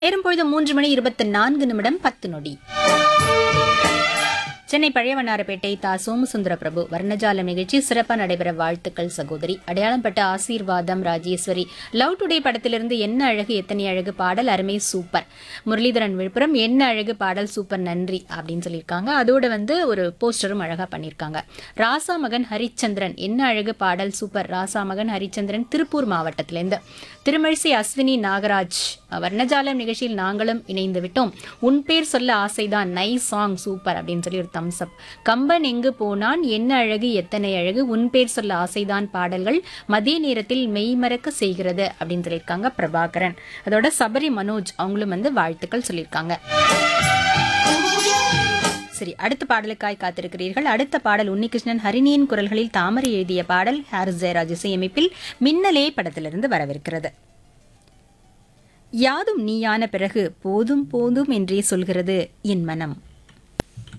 நேரம் பொழுது மூன்று மணி இருபத்தி நான்கு நிமிடம் பத்து நொடி சென்னை பழையவண்ணாரப்பேட்டை தா சோமசுந்தர பிரபு வர்ணஜாலம் நிகழ்ச்சி சிறப்பாக நடைபெற வாழ்த்துக்கள் சகோதரி அடையாளம் பட்ட ஆசீர்வாதம் ராஜேஸ்வரி லவ் டுடே படத்திலிருந்து என்ன அழகு எத்தனை அழகு பாடல் அருமை சூப்பர் முரளிதரன் விழுப்புரம் என்ன அழகு பாடல் சூப்பர் நன்றி அப்படின்னு சொல்லியிருக்காங்க அதோட வந்து ஒரு போஸ்டரும் அழகா பண்ணியிருக்காங்க ராசா மகன் ஹரிச்சந்திரன் என்ன அழகு பாடல் சூப்பர் ராசா மகன் ஹரிச்சந்திரன் திருப்பூர் மாவட்டத்திலேருந்து திருமழிசை அஸ்வினி நாகராஜ் வர்ணஜாலம் நிகழ்ச்சியில் நாங்களும் இணைந்து விட்டோம் உன் பேர் சொல்ல ஆசைதான் நைஸ் சாங் சூப்பர் அப்படின்னு சொல்லி ஒரு தம்ஸ் அப் கம்பன் எங்கு போனான் என்ன அழகு எத்தனை அழகு உன் பேர் சொல்ல ஆசைதான் பாடல்கள் மதிய நேரத்தில் மெய்மறக்க செய்கிறது அப்படின்னு சொல்லியிருக்காங்க பிரபாகரன் அதோட சபரி மனோஜ் அவங்களும் வந்து வாழ்த்துக்கள் சொல்லியிருக்காங்க சரி அடுத்த பாடலுக்காய் காத்திருக்கிறீர்கள் அடுத்த பாடல் உன்னிகிருஷ்ணன் ஹரிணியின் குரல்களில் தாமரை எழுதிய பாடல் ஹாரிஸ் ஜெயராஜ் இசையமைப்பில் மின்னலே படத்திலிருந்து வரவிருக்கிறது யாதும் நீயான பிறகு போதும் போதும் என்றே சொல்கிறது என் மனம்